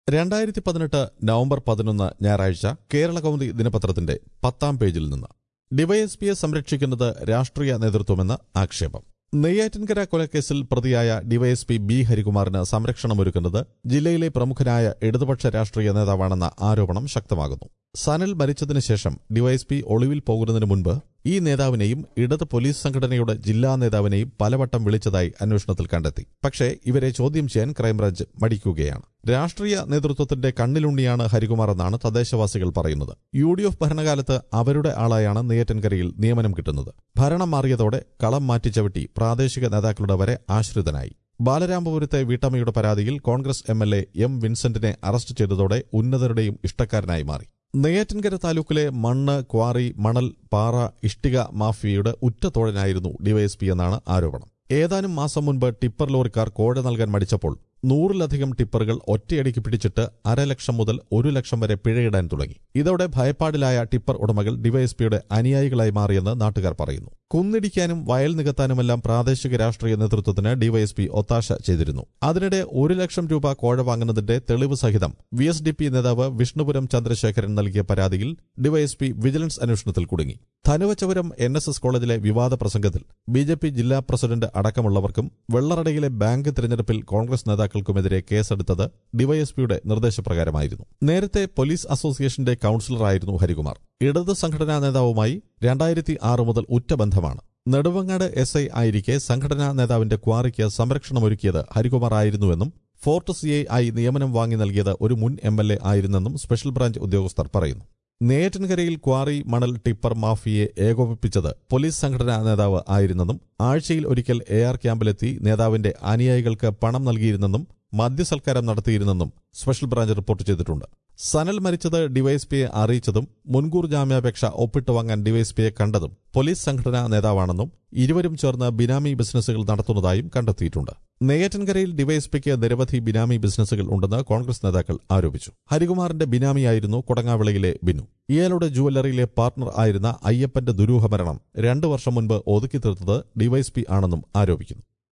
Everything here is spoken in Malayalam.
രണ്ടായിരത്തി പതിനെട്ട് നവംബർ പതിനൊന്ന് ഞായറാഴ്ച കേരള കൗമുദി ദിനപത്രത്തിന്റെ പത്താം പേജിൽ നിന്ന് ഡിവൈഎസ്പിയെ സംരക്ഷിക്കുന്നത് രാഷ്ട്രീയ നേതൃത്വമെന്ന് ആക്ഷേപം നെയ്യാറ്റിൻകര കൊലക്കേസിൽ പ്രതിയായ ഡിവൈഎസ്പി ബി ഹരികുമാറിന് സംരക്ഷണമൊരുക്കുന്നത് ജില്ലയിലെ പ്രമുഖനായ ഇടതുപക്ഷ രാഷ്ട്രീയ നേതാവാണെന്ന ആരോപണം ശക്തമാകുന്നു സനൽ മരിച്ചതിനു ശേഷം ഡിവൈഎസ്പി ഒളിവിൽ പോകുന്നതിന് മുൻപ് ഈ നേതാവിനെയും ഇടത് പോലീസ് സംഘടനയുടെ ജില്ലാ നേതാവിനെയും പലവട്ടം വിളിച്ചതായി അന്വേഷണത്തിൽ കണ്ടെത്തി പക്ഷേ ഇവരെ ചോദ്യം ചെയ്യാൻ ക്രൈംബ്രാഞ്ച് മടിക്കുകയാണ് രാഷ്ട്രീയ നേതൃത്വത്തിന്റെ കണ്ണിലുണ്ണിയാണ് ഹരികുമാർ എന്നാണ് തദ്ദേശവാസികൾ പറയുന്നത് യു ഡി എഫ് ഭരണകാലത്ത് അവരുടെ ആളായാണ് നെയ്യാറ്റിൻകരയിൽ നിയമനം കിട്ടുന്നത് ഭരണം മാറിയതോടെ കളം മാറ്റിച്ചവിട്ടി പ്രാദേശിക നേതാക്കളുടെ വരെ ആശ്രിതനായി ബാലരാമപുരത്തെ വീട്ടമ്മയുടെ പരാതിയിൽ Congress M L A M വിൻസെന്റിനെ അറസ്റ്റ് ചെയ്തതോടെ ഉന്നതരുടെയും ഇഷ്ടക്കാരനായി മാറി നെയ്യാറ്റിൻകര താലൂക്കിലെ മണ്ണ് ക്വാറി മണൽ പാറ ഇഷ്ടിക മാഫിയയുടെ ഉറ്റത്തോഴനായിരുന്നു ഡിവൈഎസ്പി എന്നാണ് ആരോപണം ഏതാനും മാസം മുൻപ് ടിപ്പർ ലോറിക്കാർ കോഴ നൽകാൻ മടിച്ചപ്പോൾ നൂറിലധികം ടിപ്പറുകൾ ഒറ്റയടിക്ക് പിടിച്ചിട്ട് അരലക്ഷം മുതൽ ഒരു ലക്ഷം വരെ പിഴയിടാൻ തുടങ്ങി ഇതോടെ ഭയപ്പാടിലായ ടിപ്പർ ഉടമകൾ ഡിവൈഎസ്പിയുടെ അനുയായികളായി മാറിയെന്ന് നാട്ടുകാർ പറയുന്നു കുന്നിടിക്കാനും വയൽ നികത്താനുമെല്ലാം പ്രാദേശിക രാഷ്ട്രീയ നേതൃത്വത്തിന് ഡിവൈഎസ്പി ഒത്താശ ചെയ്തിരുന്നു അതിനിടെ ഒരു ലക്ഷം രൂപ കോഴ വാങ്ങുന്നതിന്റെ തെളിവ് സഹിതം വി എസ് ഡി പി നേതാവ് വിഷ്ണുപുരം ചന്ദ്രശേഖരൻ നൽകിയ പരാതിയിൽ ഡിവൈഎസ്പി വിജിലൻസ് അന്വേഷണത്തിൽ കുടുങ്ങി ധനുവച്ചപുരം എൻ എസ് എസ് കോളേജിലെ വിവാദ പ്രസംഗത്തിൽ ബി ജെ പി ജില്ലാ പ്രസിഡന്റ് അടക്കമുള്ളവർക്കും വെള്ളറടയിലെ ബാങ്ക് തിരഞ്ഞെടുപ്പിൽ കോൺഗ്രസ് നേതാക്കൾക്കുമെതിരെ കേസെടുത്തത് ഡിവൈഎസ്പിയുടെ നിർദ്ദേശപ്രകാരമായിരുന്നു നേരത്തെ പോലീസ് അസോസിയേഷന്റെ കൌൺസിലറായിരുന്നു ഹരികുമാർ ഇടത് സംഘടനാ നേതാവുമായി രണ്ടായിരത്തി ആറ് മുതൽ ഉറ്റ ബന്ധമാണ് നെടുവങ്ങാട് എസ് ഐ ആയിരിക്കെ സംഘടനാ നേതാവിന്റെ ക്വാറിക്ക് സംരക്ഷണമൊരുക്കിയത് ഹരികുമാർ ആയിരുന്നുവെന്നും ഫോർട്ട് സി ഐ ആയി നിയമനം വാങ്ങി നൽകിയത് ഒരു മുൻ എം എൽ എ ആയിരുന്നെന്നും സ്പെഷ്യൽ ബ്രാഞ്ച് ഉദ്യോഗസ്ഥർ പറയുന്നു നെയ്യാറ്റിൻകരയിൽ ക്വാറി മണൽ ടിപ്പർ മാഫിയെ ഏകോപിപ്പിച്ചത് പോലീസ് സംഘടനാ നേതാവ് ആയിരുന്നെന്നും ആഴ്ചയിൽ ഒരിക്കൽ എ ആർ ക്യാമ്പിലെത്തി നേതാവിന്റെ അനുയായികൾക്ക് പണം നൽകിയിരുന്നെന്നും മദ്യസൽക്കാരം നടത്തിയിരുന്നെന്നും സ്പെഷ്യൽ ബ്രാഞ്ച് റിപ്പോർട്ട് ചെയ്തിട്ടുണ്ട് സനൽ മരിച്ചത് ഡിവൈഎസ്പിയെ അറിയിച്ചതും മുൻകൂർ ജാമ്യാപേക്ഷ ഒപ്പിട്ട് വാങ്ങാൻ ഡിവൈഎസ്പിയെ കണ്ടതും പോലീസ് സംഘടനാ നേതാവാണെന്നും ഇരുവരും ചേർന്ന് ബിനാമി ബിസിനസ്സുകൾ നടത്തുന്നതായും കണ്ടെത്തിയിട്ടുണ്ട് നെയ്യാറ്റിൻകരയിൽ ഡിവൈഎസ്പിക്ക് നിരവധി ബിനാമി ബിസിനസ്സുകൾ ഉണ്ടെന്ന് കോൺഗ്രസ് നേതാക്കൾ ആരോപിച്ചു ഹരികുമാറിന്റെ ബിനാമിയായിരുന്നു കൊടങ്ങാവിളയിലെ ബിനു ഇയാളുടെ ജുവല്ലറിയിലെ പാർട്ണർ ആയിരുന്ന അയ്യപ്പന്റെ ദുരൂഹമരണം രണ്ടു വർഷം മുൻപ് ഒതുക്കി തീർത്തത് ഡിവൈഎസ്പി ആണെന്നും ആരോപിക്കുന്നു